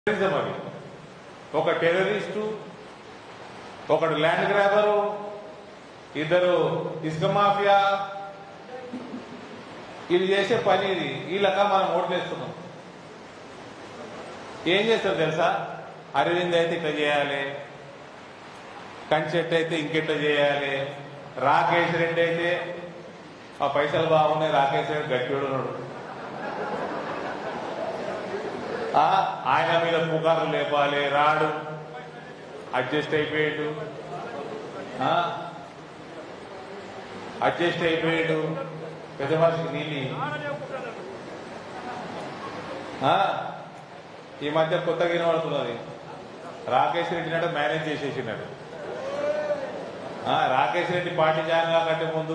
Terrorism అది ఒక terrorist ఒకడు ల్యాండ్ గ్రాబరు ఇద్దరు ఇసుక మాఫియా ఇది చేసే పని ఇది వీళ్ళక మనం ఓట్లేస్తున్నాం ఏం చేస్తారు తెలుసా అరవింద్ అయితే ఇట్లా చేయాలి కంచెట్ అయితే ఇంకెట్లా చేయాలి రాకేష్ రెడ్డి అయితే ఆ పైసలు బాగున్నాయి రాకేష్ రెడ్డి గట్టివాడు ఉన్నాడు ఆ, ఆయన మీద పుకార్లు లేపాలి రాడు అడ్జస్ట్ అయిపోయాడు ఆ, అడ్జస్ట్ అయిపోయాడు పెద్ద మనిషికి నీళ్ళు ఆ, ఈ మధ్య కొత్తగా వినబడుతున్నది రాకేష్ రెడ్డి నాడు మేనేజ్ చేసేసినాడు ఆ, రాకేష్ రెడ్డి పార్టీ జాయిన్ కాకంటే ముందు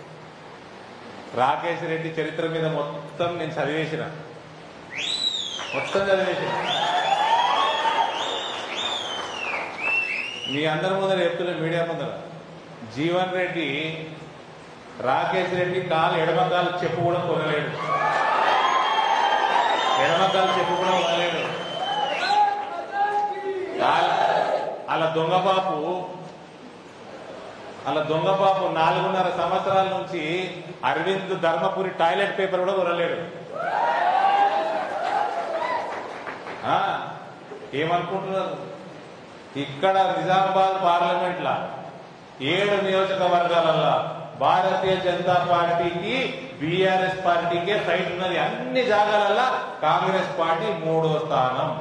రాకేష్ రెడ్డి చరిత్ర మీద మొత్తం నేను చదివేసిన మొత్తం చదివేసిన మీ అందరి ముందర చెప్తున్న మీడియా ముందర జీవన్ రెడ్డి రాకేష్ రెడ్డి కాలు ఎడమకాలు చెప్పు కూడా కొనలేడు ఎడమకాలు చెప్పు కూడా కొనలేడు కాలు- అలా దొంగ బాపు అలా దొంగ బాపు నాలుగున్నర సంవత్సరాల నుంచి అరవింద్ ధర్మపురి టాయిలెట్ పేపర్ కూడా కొనలేడు ఆ, ఏమనుకుంటున్నారు ఇక్కడ నిజామాబాద్ పార్లమెంట్ లా ఏడు నియోజకవర్గాలల్లో భారతీయ జనతా పార్టీకి బీఆర్ఎస్ పార్టీకే ఫైట్ ఉన్నది అన్ని జాగాలల్లో కాంగ్రెస్ పార్టీ మూడో స్థానం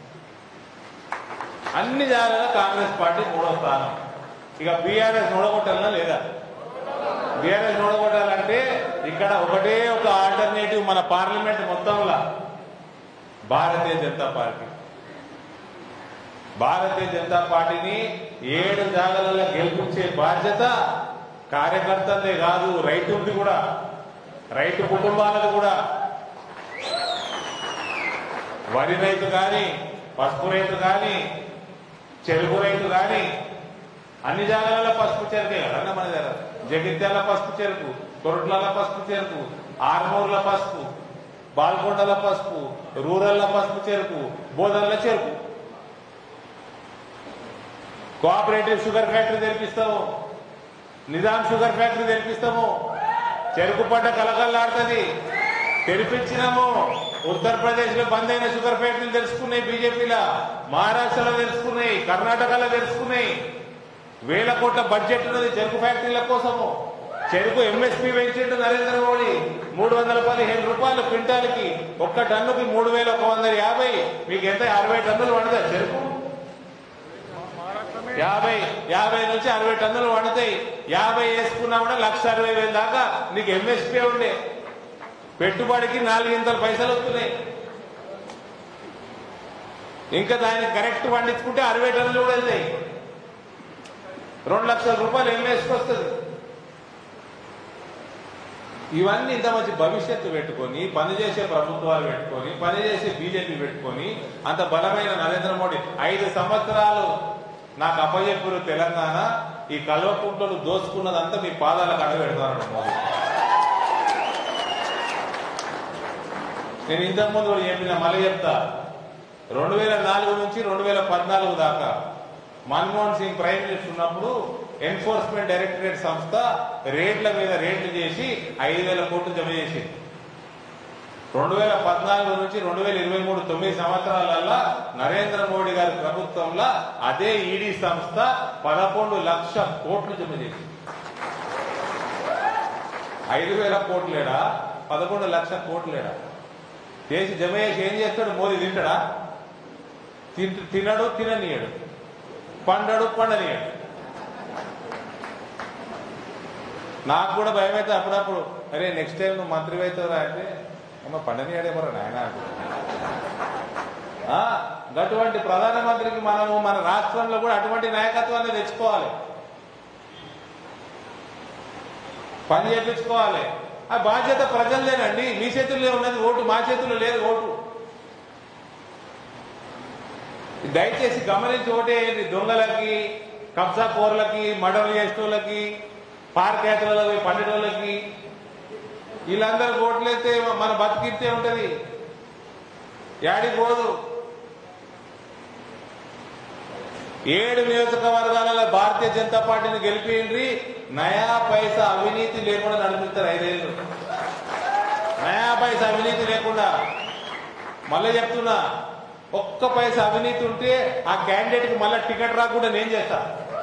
అన్ని జాగాలలో కాంగ్రెస్ పార్టీ మూడో స్థానం ఇక బీఆర్ఎస్ నోడగొట్టాలనా లేదా బీఆర్ఎస్ నోడగొట్టాలంటే ఇక్కడ ఒకటే ఒక ఆల్టర్నేటివ్ మన పార్లమెంట్ మొత్తంలో భారతీయ జనతా పార్టీ భారతీయ జనతా పార్టీని ఏడు జాగాలలో గెలిపించే బాధ్యత కార్యకర్తలదే కాదు రైతులది కూడా రైతు కుటుంబాలది కూడా వరి రైతు కానీ పసుపు రైతు కానీ చెరుకు రైతు కానీ అన్ని జాగాలలో పసుపు చెరుకే కదన్న మన దగ్గర జగిత్యాల పసుపు చెరుకు కొరట్ల పసుపు చెరుకు ఆర్మూర్ల పసుపు బాల్కొండల పసుపు రూరల్ల పసుపు చెరుకు బోధనల చెరుకు కోఆపరేటివ్ షుగర్ ఫ్యాక్టరీ తెరిపిస్తాము నిజాం షుగర్ ఫ్యాక్టరీ తెరిపిస్తాము చెరుకు పంట కలకల్లాడుతుంది తెరిపించినాము ఉత్తరప్రదేశ్ లో బంద్ అయిన షుగర్ ఫ్యాక్టరీలు తెలుసుకున్నాయి బీజేపీలో మహారాష్ట్రలో తెలుసుకున్నాయి కర్ణాటకలో తెలుసుకున్నాయి వేల కోట్ల బడ్జెట్ ఉన్నది చెరుకు ఫ్యాక్టరీల కోసము చెరుకు ఎంఎస్పీ పెంచిండు నరేంద్ర మోడీ మూడు వందల పదిహేను రూపాయలు క్వింటాల్కి ఒక్క టన్నుకి మూడు వేల ఒక వందల యాభై మీకు ఎంత అరవై టన్నులు వండుతా చెరుకు యాభై యాభై నుంచి అరవై టన్నులు వండుతాయి యాభై వేసుకున్నా కూడా లక్ష అరవై వేలు దాకా నీకు ఎంఎస్పీ ఉండే పెట్టుబడికి నాలుగింతల పైసలు వస్తున్నాయి ఇంకా దాన్ని కరెక్ట్ పండించుకుంటే అరవై టన్నులు కూడా వెళ్తాయి రెండు లక్షల రూపాయలు ఎంఎస్కి వస్తుంది ఇవన్నీ ఇంత మంచి భవిష్యత్తు పెట్టుకొని పనిచేసే ప్రభుత్వాలు పెట్టుకొని పనిచేసే బీజేపీ పెట్టుకొని అంత బలమైన నరేంద్ర మోడీ ఐదు సంవత్సరాలు నాకు అప్పచెప్పురు తెలంగాణ ఈ కల్వకుంటలు దోచుకున్నదంతా మీ పాదాలకు అడగబెడతాను మోదీ నేను ఇంతకుముందు కూడా చెప్పిన మళ్ళీ చెప్తా రెండు వేల నాలుగు నుంచి రెండు వేల పద్నాలుగు దాకా మన్మోహన్ సింగ్ ప్రైమ్ మినిస్టర్ ఉన్నప్పుడు ఎన్ఫోర్స్మెంట్ డైరెక్టరేట్ సంస్థ రేట్ల మీద రేట్లు చేసి ఐదు వేల కోట్లు జమ చేసింది రెండు వేల పద్నాలుగు నుంచి రెండు వేల ఇరవై మూడు తొమ్మిది సంవత్సరాలల్లా నరేంద్ర మోడీ గారి ప్రభుత్వంలో అదే ఈడీ సంస్థ పదకొండు లక్ష కోట్లు జమ చేసింది ఐదు వేల కోట్లేడా పదకొండు లక్ష కోట్లేడా చేసి జమ చేసి ఏం చేస్తాడు మోదీ తింటాడా తింట- తినడు తిననీయడు పండడు పండనీయడు నాకు కూడా భయం అయితే అప్పుడప్పుడు అరే నెక్స్ట్ టైం నువ్వు మంత్రి అవుతావురా అంటే అమ్మ పండనీయడేమో నాయన ఆ, అటువంటి ప్రధానమంత్రికి మనము మన రాష్ట్రంలో కూడా అటువంటి నాయకత్వాన్ని తెచ్చుకోవాలి పని చేపించుకోవాలి ఆ బాధ్యత ప్రజలదేనండి మీ చేతుల్లో ఉన్నది ఓటు మా చేతుల్లో లేదు ఓటు దయచేసి గమనించి ఓటేయండి దొంగలకి కబ్జా కోర్లకి మర్డర్లు చేసేటోళ్ళకి పార్క్ యాత్రలకి పండిటోళ్ళకి వీళ్ళందరూ ఓట్లయితే మన బతికితే ఉంటది యాడికి పోదు ఏడు నియోజకవర్గాలలో భారతీయ జనతా పార్టీని గెలిపిండ్రి నయా పైసా అవినీతి లేకుండా నడిపిస్తారు ఐదేళ్ళు నయా పైసా అవినీతి లేకుండా మళ్ళీ చెప్తున్నా ఒక్క పైసా అవినీతి ఉంటే ఆ క్యాండిడేట్ కి మళ్ళీ టికెట్ రాకుండా నేను చేస్తా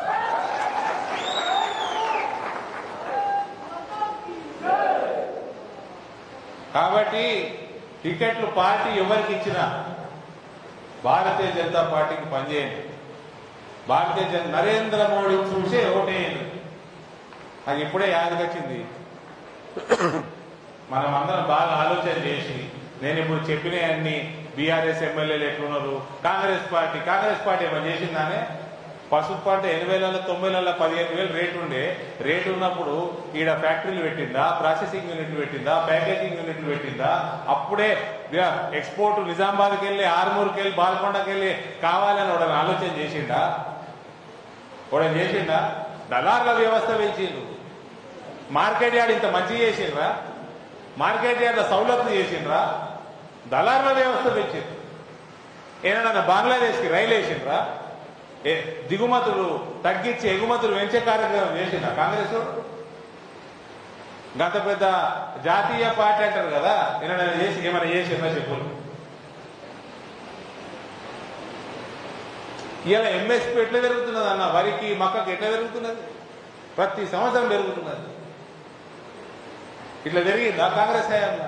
కాబట్టి టికెట్లు పార్టీ ఎవరికి ఇచ్చినా భారతీయ జనతా పార్టీకి పనిచేయండి భారతీయ జన నరేంద్ర మోడీ చూసే ఓటేయండి నాకు ఇప్పుడే యాదకొచ్చింది మనం అందరం బాగా ఆలోచన చేసి నేను ఇప్పుడు చెప్పిన అన్ని బీఆర్ఎస్ ఎమ్మెల్యేలు ఎట్లున్నారు కాంగ్రెస్ పార్టీ కాంగ్రెస్ పార్టీ ఏమైనా చేసిందానే పసుపు పంట ఎనభై నెలల తొంభై నెలల పదిహేను వేలు రేటు ఉండే రేటు ఉన్నప్పుడు ఈడ ఫ్యాక్టరీలు పెట్టిందా ప్రాసెసింగ్ యూనిట్లు పెట్టిందా ప్యాకేజింగ్ యూనిట్లు పెట్టిందా అప్పుడే ఎక్స్పోర్ట్ నిజామాబాద్కి వెళ్ళి ఆర్మూర్కి వెళ్ళి బాల్కొండకి వెళ్ళి కావాలని వాడని ఆలోచన చేసిండా వాడని చేసిండా దళార్ల వ్యవస్థ పెంచిండు మార్కెట్ యార్డ్ ఇంత మంచి చేసిండ్రా మార్కెట్ యార్డ్ సౌలభ్యం చేసిండ్రా దళార్ల వ్యవస్థ పెంచిండ్రు ఏమన్నా బంగ్లాదేశ్కి రైలు వేసిండ్రా ఏ దిగుమతులు తగ్గించి ఎగుమతులు పెంచే కార్యక్రమం చేసిందా కాంగ్రెస్ వాడు? గత పెద్ద జాతీయ పార్టీ అంటారు కదా ఏమైనా చేసి ఏమైనా చేసిందా చెప్పులు ఇలా ఎంఎస్పీ ఎట్లా పెరుగుతున్నది అన్న వరికి మక్కకి ఎట్లా పెరుగుతున్నది ప్రతి సంవత్సరం పెరుగుతున్నది ఇట్లా జరిగిందా కాంగ్రెస్ హయాంలో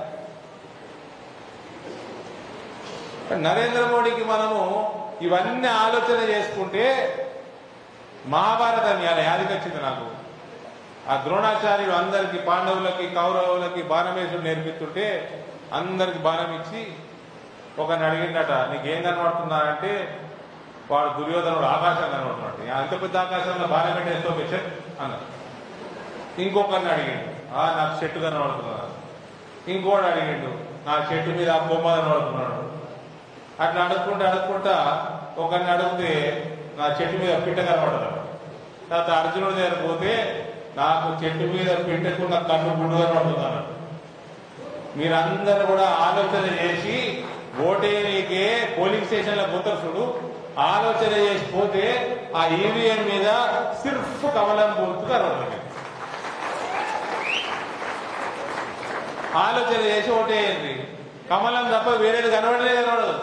నరేంద్ర మోడీకి మనము ఇవన్నీ ఆలోచన చేసుకుంటే మహాభారతం ఇలా యాదికొచ్చింది నాకు ఆ ద్రోణాచార్యుడు అందరికి పాండవులకి కౌరవులకి బాణమేశ్వరుడు నేర్పిస్తుంటే అందరికి బాణం ఇచ్చి ఒకరిని అడిగిండట నీకేం కనబడుతున్నారంటే వాడు దుర్యోధనుడు ఆకాశం కనబడుతున్నాడు అంత పెద్ద ఆకాశంలో బాణం పెట్టేస్తూ వచ్చాడు అన్నాడు ఇంకొకరిని అడిగిండు ఆ నాకు చెట్టు కనబడుతున్నాడు ఇంకోటి అడిగిండు నా చెట్టు మీద ఆ బొమ్మ కనబడుతున్నాడు అట్లా అడుక్కుంటా అడుక్కుంటా ఒకరిని అడిగితే నా చెట్టు మీద పిట్ట కనబడదు తర్వాత అర్జునుడి దగ్గర పోతే నాకు చెట్టు మీద పిట్టకున్న కన్ను గుడ్డు కనబడుతున్నాను మీరందరూ కూడా ఆలోచన చేసి ఓటేనికే పోలింగ్ స్టేషన్ల పోతారు చూడు ఆలోచన చేసి పోతే ఆ ఈవీఎం మీద సిర్ఫ్ కమలం గుర్తు కనబడుతుంది ఆలోచన చేసి ఓటేయండి కమలం తప్ప వేరేది కనబడలేదు కనబడదు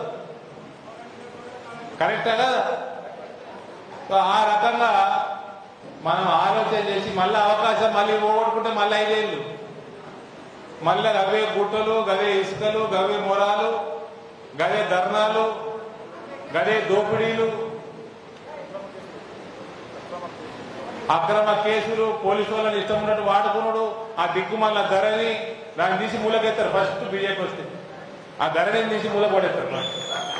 కరెక్టా కదా సో ఆ రకంగా మనం ఆలోచన చేసి మళ్ళీ అవకాశం మళ్ళీ పోగొట్టుకుంటే మళ్ళీ ఐదేళ్ళు మళ్ళీ గవే గుట్టలు గవే ఇసుకలు గవే మొరాలు గవే ధర్నాలు గదే దోపిడీలు అక్రమ కేసులు పోలీసు వాళ్ళని ఇష్టం ఉన్నట్టు వాడుకున్నాడు ఆ దిక్కుమల్ల ధరని దాన్ని తీసి మూలకెత్తారు ఫస్ట్ బీజేపీ వస్తే ఆ ధరని తీసి మూల పడేస్తారు ఫస్ట్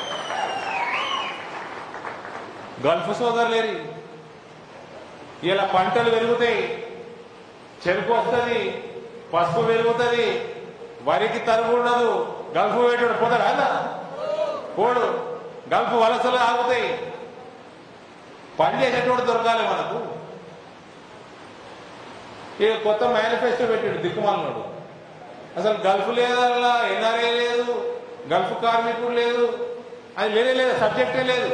గల్ఫ్ సోదరులేరి ఇలా పంటలు పెరుగుతాయి చెరుకు వస్తుంది పసుపు పెరుగుతుంది వరికి తరుగు ఉండదు గల్ఫ్ వేటాడు పోతాడు అలా పోడు గల్ఫ్ వలసలు ఆగుతాయి పని చేసేటోడు దొరకాలి మనకు ఇక కొత్త మేనిఫెస్టో పెట్టాడు దిక్కుమాలనాడు అసలు గల్ఫ్ లేదల్లా ఎన్ఆర్ఏ లేదు గల్ఫ్ కార్మికుడు లేదు అది లేనే లేదు సబ్జెక్టే లేదు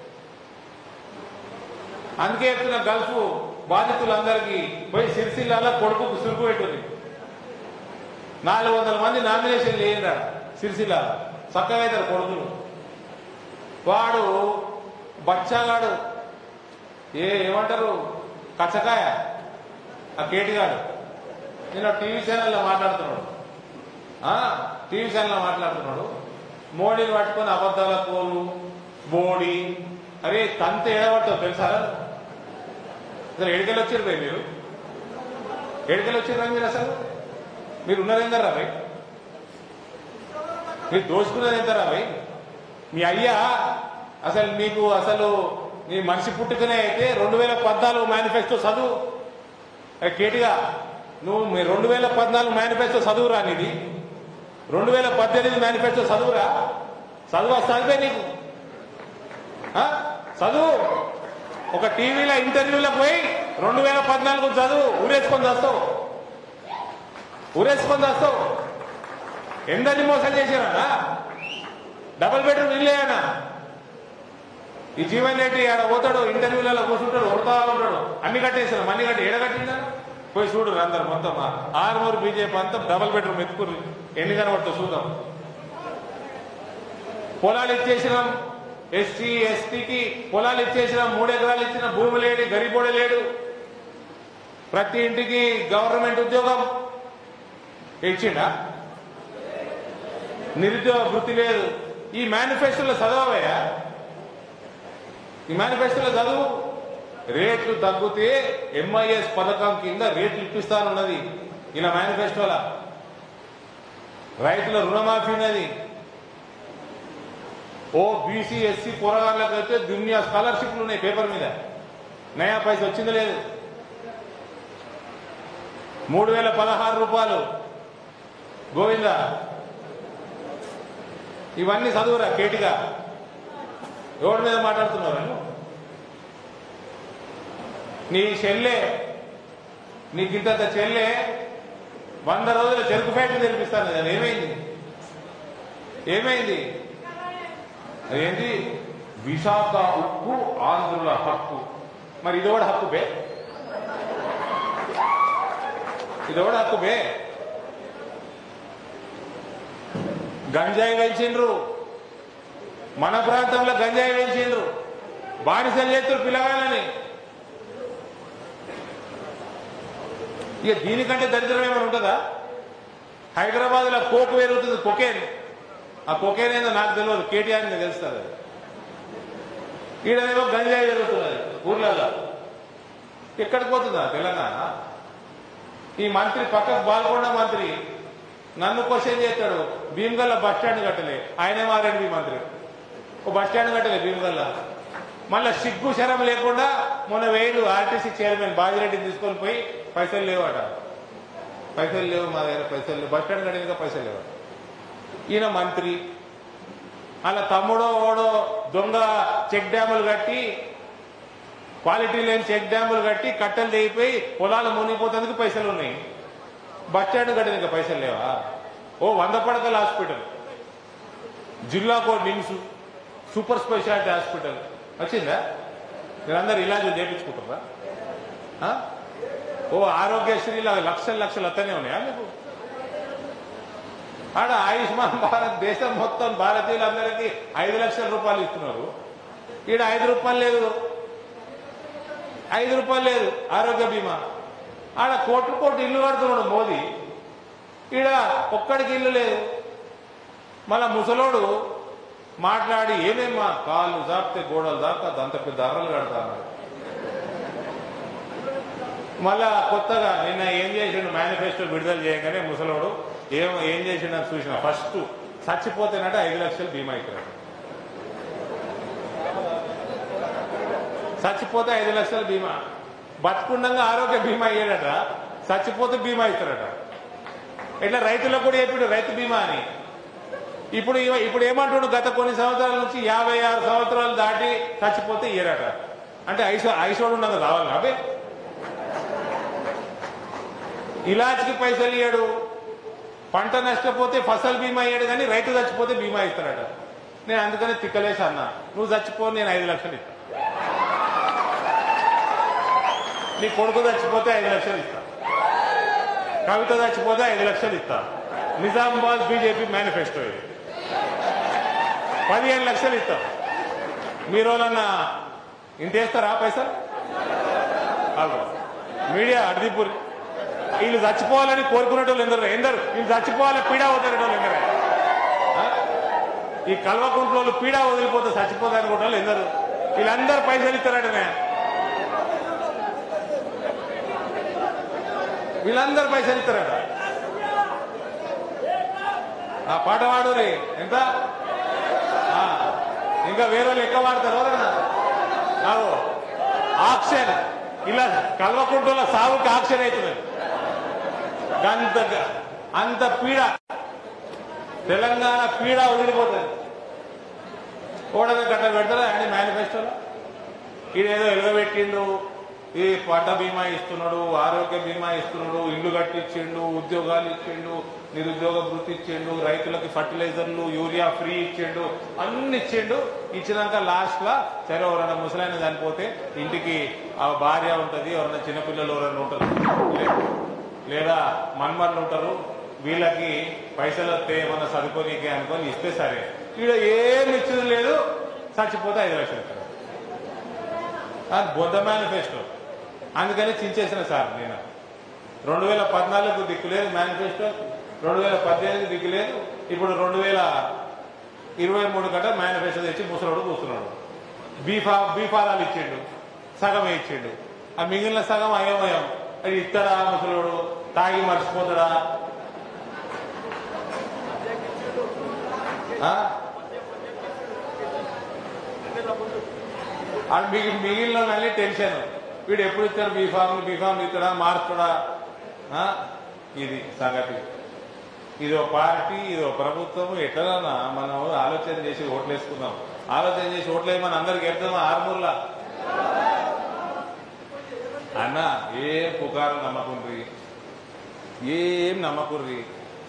అందుకే చెప్తున్న గల్ఫ్ బాధితులందరికీ పోయి సిరిసిల్లాలో కొడుకు సురుకు పెట్టుంది నాలుగు వందల మంది నామినేషన్ లేనిరా సిరిసిల్ల చక్కగా కొడుకులు వాడు బచ్చాగాడు ఏ ఏమంటారు కచ్చకాయ ఆ కేటిగాడు నేను టీవీ ఛానల్లో మాట్లాడుతున్నాడు ఆ, టీవీ ఛానల్లో మాట్లాడుతున్నాడు మోడీని పట్టుకొని అబద్ధాల కోలు బోడి అరే తంత ఏడబడతావు తెలుసా అసలు ఎడికెళ్ళి వచ్చారు భయ్ మీరు ఎడికెళ్ళి వచ్చారు మీరు అసలు మీరు ఉన్నది ఎందరా భయ్ మీరు దోచుకున్నది ఎంతరా భయ్ మీ అయ్యా అసలు మీకు అసలు నీ మనిషి పుట్టుకనే అయితే రెండు వేల పద్నాలుగు మేనిఫెస్టో చదువు ఏ కేటిగా నువ్వు మీ రెండు వేల పద్నాలుగు మేనిఫెస్టో చదువురా నీది రెండు వేల పద్దెనిమిది మేనిఫెస్టో చదువురా చదువు చదివే నీకు ఆ? చదువు ఒక టీవీలో ఇంటర్వ్యూలో పోయి రెండు వేల పద్నాలుగు చదువు ఊరేసుకొని చేస్తావు ఊరేసుకొని చేస్తావు ఎందరిని మోసం చేశారా డబుల్ బెడ్రూమ్ ఇల్లేనా ఈ జీవన్ రెడ్డి ఆడ పోతాడు ఇంటర్వ్యూలలో కూర్చుంటాడు ఉడతా ఉంటాడు అన్ని కట్టేసారు అన్ని కట్టి ఎడగట్టిందా పోయి చూడు అందరు మొత్తం ఆరుమూరు బీజేపీ అంతా డబల్ బెడ్రూమ్ ఎత్తుకుని ఎన్ని కనబడుతుంది చూద్దాం పొలాలు ఇచ్చేసినాం ఎస్టీ ఎస్టీకి పొలాలు ఇచ్చేసినాం మూడు ఎకరాలు ఇచ్చిన భూమి లేడు గరిబోడ లేడు ప్రతి ఇంటికి గవర్నమెంట్ ఉద్యోగం ఇచ్చిండా నిరుద్యోగ వృత్తి లేదు ఈ మేనిఫెస్టోలో చదవయా ఈ మేనిఫెస్టోలో చదువు రేట్లు తగ్గితే ఎంఐఎస్ పథకం కింద రేట్లు ఇప్పిస్తానున్నది ఇలా మేనిఫెస్టోలా రైతుల రుణమాఫీ ఉన్నది ఓ బీసీ ఎస్సీ పోరగాళ్ళకి అయితే దునియా స్కాలర్షిప్లు ఉన్నాయి పేపర్ మీద నయా పైసా వచ్చింది లేదు మూడు వేల పదహారు రూపాయలు గోవింద ఇవన్నీ చదువురా కేటిగా రోడ్డు మీద మాట్లాడుతున్నారు నువ్వు? నీ చెల్లె నీకు ఇంత చెల్లె వంద రోజుల చెరుకు ఫ్యాక్టరీ తెరిపిస్తాను కదా ఏమైంది ఏమైంది అదేంటి విశాఖ ఉక్కు ఆంధ్రుల హక్కు మరి ఇది కూడా హక్కు బే ఇది కూడా హక్కు బే గంజాయి పెంచిండ్రు మన ప్రాంతంలో గంజాయి పెంచిండ్రు బానిసలు చేతులు పిల్లగాళ్ళని ఇక దీనికంటే దరిద్రం ఏమైనా ఉంటుందా హైదరాబాద్ లో కోక్ పెరుగుతుంది కొకేన్ ఆ కొకేన్ ఏందో నాకు తెలియదు కేటీఆర్ ని తెలుస్తుంది అది ఈడనేమో గంజాయి జరుగుతున్నది ఊర్లలో ఎక్కడికి పోతుందా తెలంగాణ ఈ మంత్రి పక్కకు బాల్కొండ మంత్రి నన్ను క్వశ్చన్ చేస్తాడు భీమగల్ల బస్ స్టాండ్ కట్టలే ఆయనేమో ఆర్ఎండ్బి మంత్రి ఓ బస్ స్టాండ్ కట్టలే భీమగల్ల మళ్ళా సిగ్గు శరం లేకుండా మొన్న వేలు ఆర్టీసీ చైర్మన్ బాజిరెడ్డిని తీసుకొని పోయి పైసలు లేవట పైసలు లేవు మా దగ్గర పైసలు లేవు బస్ స్టాండ్ కట్టిన పైసలు లేవు ఈయన మంత్రి అలా తమ్ముడో ఓడో దొంగ చెక్ డ్యాములు కట్టి క్వాలిటీ లేని చెక్ డ్యాములు కట్టి కట్టెలు తెగిపోయి పొలాలు మునిగిపోతందుకు పైసలు ఉన్నాయి బస్ స్టాండ్ కట్టేందుకు పైసలు లేవా ఓ వంద పడకల హాస్పిటల్ జిల్లాకో నిమ్స్ సూపర్ స్పెషాలిటీ హాస్పిటల్ వచ్చిందా మీరందరూ ఇలాజులు చేయించుకుంటారా ఆ? ఓ ఆరోగ్యశ్రీలో లక్షలు లక్షలు వస్తూనే ఉన్నాయా మీకు ఆడ ఆయుష్మాన్ భారత్ దేశం మొత్తం భారతీయులందరికీ ఐదు లక్షల రూపాయలు ఇస్తున్నారు ఈడ ఐదు రూపాయలు లేదు ఐదు రూపాయలు లేదు ఆరోగ్య బీమా ఆడ కోట్లు కోట్లు ఇల్లు కడుతున్నాడు మోదీ ఈడ ఒక్కడికి ఇల్లు లేదు మళ్ళా ముసలోడు మాట్లాడి ఏమేమ్మా కాళ్ళు దాపితే గోడలు దాకా అంత పెద్ద అర్రలు కడతాను మళ్ళా కొత్తగా నిన్న ఏం చేసిండు మేనిఫెస్టో విడుదల చేయగానే ముసలోడు ఏం ఏం చేసిండు చూసిన ఫస్ట్ చచ్చిపోతేనట ఐదు లక్షలు బీమా ఇచ్చాడు చచ్చిపోతే ఐదు లక్షల బీమా బతుకుండగా ఆరోగ్య బీమా అయ్యాడట చచ్చిపోతే బీమా ఇస్తారట ఇట్లా రైతులకు కూడా చెప్పాడు రైతు బీమా అని ఇప్పుడు ఇవ- ఇప్పుడు ఏమంటుండు గత కొన్ని సంవత్సరాల నుంచి యాభై ఆరు సంవత్సరాలు దాటి చచ్చిపోతే ఇయ్యరట అంటే ఐసో ఐసోడు ఉన్నది రావాలి అబే ఇలాజ్కి పైసలు ఇయ్యాడు పంట నష్టపోతే ఫసల్ బీమా అయ్యాడు కానీ రైతు చచ్చిపోతే బీమా ఇస్తారట నేను అందుకని తిక్కలేసి అన్నా నువ్వు చచ్చిపో నేను ఐదు లక్షలు ఇస్తా నీ కొడుకు చచ్చిపోతే ఐదు లక్షలు ఇస్తా కవిత చచ్చిపోతే ఐదు లక్షలు ఇస్తా నిజామాబాద్ బీజేపీ మేనిఫెస్టో ఇది పదిహేను లక్షలు ఇస్తాం మీరు వాళ్ళన్నా ఇంతేస్తారా పైసలు అలా మీడియా అడిదిపూరి వీళ్ళు చచ్చిపోవాలని కోరుకునేటోళ్ళు ఎందరు ఎందరు వీళ్ళు చచ్చిపోవాలని పీడా వదిలేటోళ్ళు ఎందరు ఆ? ఈ కల్వకుంట్లో పీడా వదిలిపోతే చచ్చిపోతా అనుకుంటారు ఎందరు వీళ్ళందరూ పైసలు ఇస్తారటనే వీళ్ళందరూ పైసలు ఇస్తారట ఆ పాట పాడు రే ఎంత ఆ, ఇంకా వేరే వాళ్ళు ఎక్కువ వాడతారు ఎవరన్నా కాదు ఆక్షన్ ఇలా కల్వకుంటున్న సాగుకి ఆక్షన్ అవుతుంది అంత అంత పీడ తెలంగాణ పీడ వదిలిపోతుంది ఓడగా గట్ట పెడతారా అండి మేనిఫెస్టోలో ఈడేదో ఎలుగబెట్టిండ్రు ఈ పంట బీమా ఇస్తున్నాడు ఆరోగ్య బీమా ఇస్తున్నాడు ఇల్లు కట్టించిండు ఉద్యోగాలు ఇచ్చిండు నిరుద్యోగ వృత్తి ఇచ్చిండు రైతులకి ఫర్టిలైజర్లు యూరియా ఫ్రీ ఇచ్చిండు అన్ని ఇచ్చిండు ఇచ్చినాక లాస్ట్ లా సరే ఎవరైనా ముసలైన చనిపోతే ఇంటికి ఆ భార్య ఉంటది ఎవరైనా చిన్నపిల్లలు ఎవరైనా ఉంటారు లే- లేదా మన్మర్లు ఉంటారు వీళ్ళకి పైసలు వస్తే ఏమన్నా సరుకోనీకి అనుకొని ఇస్తే సరే ఈడ ఏమి ఇచ్చింది లేదు చచ్చిపోతే ఐదు లక్షలు ఇస్తారు అది బొద్ద మేనిఫెస్టో అందుకని చించేసిన సార్ నేను రెండు వేల పద్నాలుగు దిక్కులేదు మేనిఫెస్టో రెండు వేల పద్దెనిమిది దిక్కులేదు ఇప్పుడు రెండు వేల ఇరవై మూడు గంట మేనిఫెస్టో తెచ్చి ముసలోడు కూస్తున్నాడు బీఫా బీఫారాలు ఇచ్చిండు సగమే ఇచ్చిండు ఆ మిగిలిన సగం అయోమయం అది ఇస్తాడా ముసలోడు తాగి మర్చిపోతాడా ఆ? అది మిగి మిగిలిన మళ్ళీ టెన్షన్ వీడు ఎప్పుడు ఇస్తాడు బీఫామ్ బీఫామ్ ఇస్తాడా మార్చుడా ఆ? ఇది సంగతి ఇది ఒక పార్టీ ఇది ఒక ప్రభుత్వం ఎట్లనా మనం ఆలోచన చేసి ఓట్లు వేసుకుందాం ఆలోచన చేసి ఓట్లు వేయమని అందరికి వెళ్తామా ఆరుమూర్లా అన్న ఏం పుకారు నమ్మకుండ్రి ఏం నమ్మకుర్రి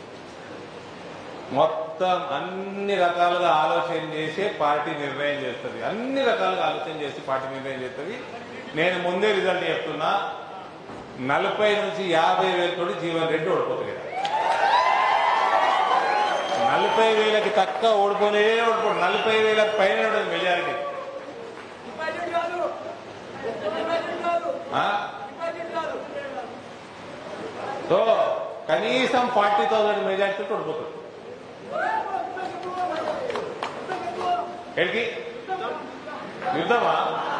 మొత్తం అన్ని రకాలుగా ఆలోచన చేసే పార్టీ నిర్ణయం చేస్తుంది అన్ని రకాలుగా ఆలోచన చేసి పార్టీ నిర్ణయం చేస్తుంది నేను ముందే రిజల్ట్ చెప్తున్నా నలభై నుంచి యాభై వేలతో జీవన్ రెడ్డి ఓడిపోతుంది కదా నలభై వేలకి తక్కువ ఓడిపోనే ఓడిపోడు నలభై వేలకు పైన ఉంటుంది మెజారిటీ డిపాజిట్ కాదు డిపాజిట్ కాదు ఆ? డిపాజిట్ కాదు సో కనీసం ఫార్టీ థౌసండ్ మెజారిటీతో ఓడిపోతుంది ఎక్కడికి యుద్ధమా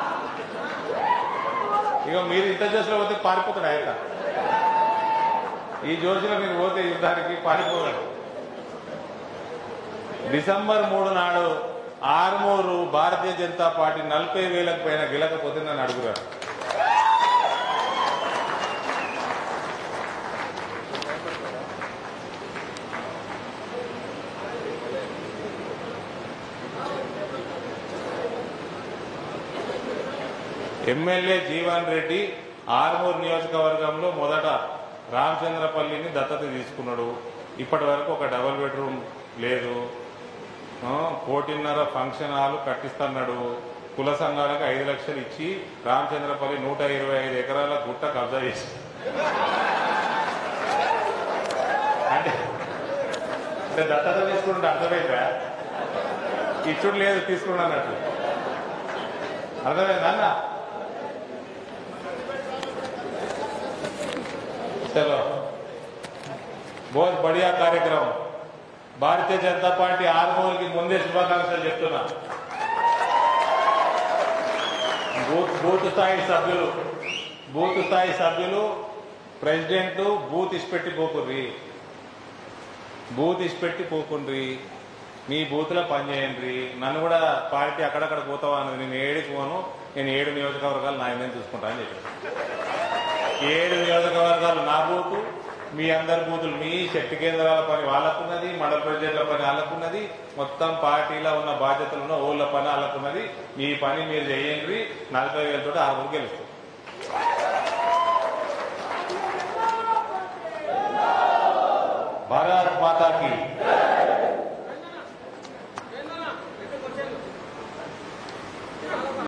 ఇక మీరు ఇంత జోష్లో పోతే పారిపోతాడు ఆయన ఈ జోష్లో మీరు పోతే యుద్ధానికి పారిపోతాడు డిసెంబర్ మూడు నాడు ఆర్మూరు భారతీయ జనతా పార్టీ నలభై వేలకు పైన గెలకపోతే నన్ను అడుగురారు ఎమ్మెల్యే జీవన్ రెడ్డి ఆర్మూర్ నియోజకవర్గంలో మొదట రామచంద్రపల్లిని దత్తత తీసుకున్నాడు ఇప్పటి వరకు ఒక డబుల్ బెడ్రూమ్ లేదు ఆ, కోటిన్నర ఫంక్షన్ హాల్ కట్టిస్తున్నాడు కుల సంఘాలకు ఐదు లక్షలు ఇచ్చి రామచంద్రపల్లి నూట ఇరవై ఐదు ఎకరాల గుట్ట కబ్జా చేసి అంటే అంటే దత్తత తీసుకుంటే అర్థమైందా ఇచ్చుడు లేదు తీసుకున్నా అన్నట్టు అర్థమైందా అన్న चलो बहुत बढ़िया कार्यक्रम భారతీయ జనతా పార్టీ ఆర్మూర్కి ముందే శుభాకాంక్షలు చెప్తున్నా బూత్ బూత్ స్థాయి సభ్యులు బూత్ స్థాయి సభ్యులు ప్రెసిడెంట్ బూత్ ఇచ్చిపెట్టి పోకుర్రి బూత్ ఇచ్చిపెట్టి పోకుండ్రి మీ బూత్లో పనిచేయండి నన్ను కూడా పార్టీ అక్కడక్కడ పోతావా అన్నది నేను ఏడుకు పోను నేను ఏడు నియోజకవర్గాలు నా నేను చూసుకుంటా అని చెప్పాను ఏడు నియోజకవర్గాలు నా బూతు మీ అందరి బూతులు మీ శక్తి కేంద్రాల పని వాళ్ళకున్నది మండల ప్రెసిడెంట్ల పని వాళ్ళకున్నది మొత్తం పార్టీలో ఉన్న బాధ్యతలు ఉన్న ఊళ్ళ పని వాళ్ళకున్నది మీ పని మీరు చేయండి నలభై వేలతో ఆరుగురు గెలుస్తారు